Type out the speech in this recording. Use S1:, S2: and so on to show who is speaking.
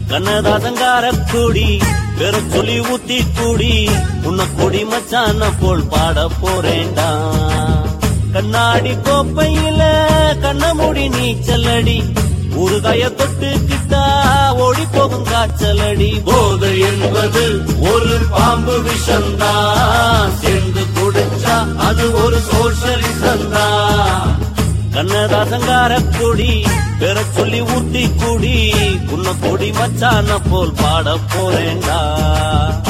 S1: கண்ணதாசங்கார கூடி பெற சொல்லி ஊத்தி கூடி உன்னை கொடி மச்சான போல் பாட போறேன்டா கண்ணாடி கோப்பையில கண்ண மூடி நீச்சலடி ஊறுகாய தொட்டுக்கிட்டா ஓடி போகும் காய்ச்சலடி போதை என்பது ஒரு பாம்பு விஷம்தான் சேர்ந்து குடிச்சா அது ஒரு சோஷலிசம் தான் கண்ணதாசங்கார கொடி பெற சொல்லி ஊத்தி குடி உன்னை கொடி மச்சான போல் பாட போறேன்டா